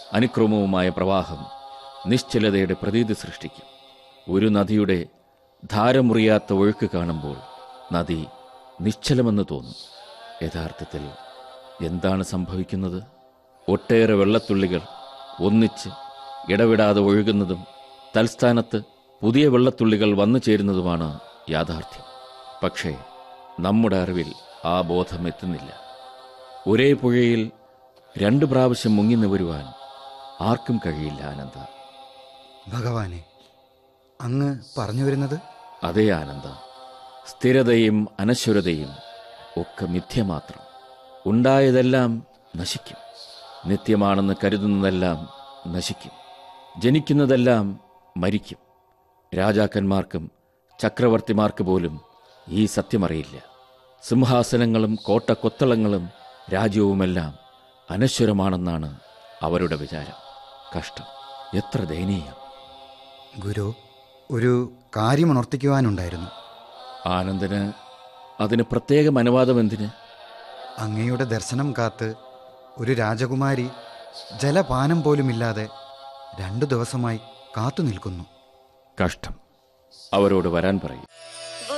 അനുക്രമവുമായ പ്രവാഹം നിശ്ചലതയുടെ പ്രതീതി സൃഷ്ടിക്കും ഒരു നദിയുടെ ധാരമുറിയാത്ത ഒഴുക്ക് കാണുമ്പോൾ നദി നിശ്ചലമെന്ന് തോന്നും യഥാർത്ഥത്തിൽ എന്താണ് സംഭവിക്കുന്നത് ഒട്ടേറെ വെള്ളത്തുള്ളികൾ ഒന്നിച്ച് ഇടവിടാതെ ഒഴുകുന്നതും തൽസ്ഥാനത്ത് പുതിയ വെള്ളത്തുള്ളികൾ വന്നു ചേരുന്നതുമാണ് യാഥാർത്ഥ്യം പക്ഷേ നമ്മുടെ അറിവിൽ ആ ബോധം എത്തുന്നില്ല ഒരേ പുഴയിൽ രണ്ട് പ്രാവശ്യം മുങ്ങി നിവരുവാൻ ആർക്കും കഴിയില്ല ആനന്ദ ഭഗവാനെ അങ്ങ് പറഞ്ഞു വരുന്നത് അതേ ആനന്ദ സ്ഥിരതയും അനശ്വരതയും ഒക്കെ മിഥ്യ മാത്രം ഉണ്ടായതെല്ലാം നശിക്കും നിത്യമാണെന്ന് കരുതുന്നതെല്ലാം നശിക്കും ജനിക്കുന്നതെല്ലാം മരിക്കും രാജാക്കന്മാർക്കും ചക്രവർത്തിമാർക്ക് പോലും ഈ സത്യമറിയില്ല സിംഹാസനങ്ങളും കോട്ടക്കൊത്തളങ്ങളും രാജ്യവുമെല്ലാം അനശ്വരമാണെന്നാണ് അവരുടെ വിചാരം കഷ്ടം എത്ര ദയനീയം ഗുരു ഒരു കാര്യമുണർത്തിക്കുവാനുണ്ടായിരുന്നു ആനന്ദന് അതിന് പ്രത്യേകം അനുവാദം എന്തിന് അങ്ങയുടെ ദർശനം കാത്ത് ഒരു രാജകുമാരി ജലപാനം പോലുമില്ലാതെ രണ്ടു ദിവസമായി കാത്തു നിൽക്കുന്നു കഷ്ടം അവരോട് വരാൻ പറയും